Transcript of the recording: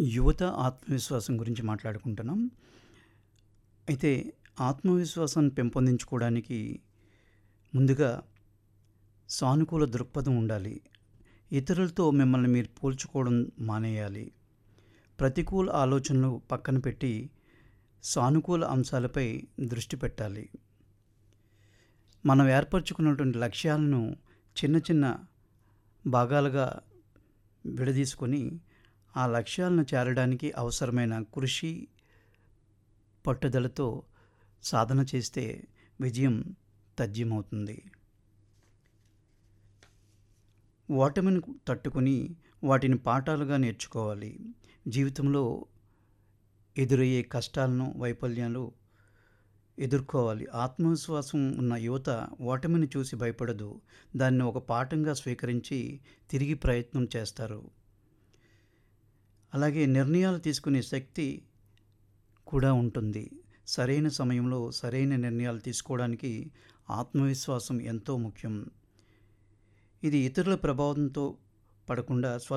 యువత ఆత్మవిశ్వాసం గురించి మాట్లాడుకుంటున్నాం. అయితే ఆత్మవిశ్వాసాన్ని పెంపొందించుకోవడానికి ముందుగా సానుకూల దృక్పథం ఉండాలి. ఇతరులతో మిమ్మల్ని మీరు పోల్చుకోవడం మానేయాలి. ప్రతికూల ఆలోచనలు పక్కన పెట్టి సానుకూల అంశాలపై దృష్టి పెట్టాలి. మనం ఏర్పరచుకున్నటువంటి లక్ష్యాలను చిన్న చిన్న భాగాలుగా విడదీసుకొని ఆ లక్ష్యాలను చేరడానికి అవసరమైన కృషి, పట్టుదలతో సాధన చేస్తే విజయం తథ్యమవుతుంది. ఓటమిని తట్టుకొని వాటిని పాఠాలుగా నేర్చుకోవాలి. జీవితంలో ఎదురయ్యే కష్టాలను, వైఫల్యాలు ఎదుర్కోవాలి. ఆత్మవిశ్వాసం ఉన్న యువత ఓటమిని చూసి భయపడదు. దాన్ని ఒక పాఠంగా స్వీకరించి తిరిగి ప్రయత్నం చేస్తారు. అలాగే నిర్ణయాలు తీసుకునే శక్తి కూడా ఉంటుంది. సరైన సమయంలో సరైన నిర్ణయాలు తీసుకోవడానికి ఆత్మవిశ్వాసం ఎంతో ముఖ్యం. ఇది ఇతరుల ప్రభావంతో పడకుండా స్వ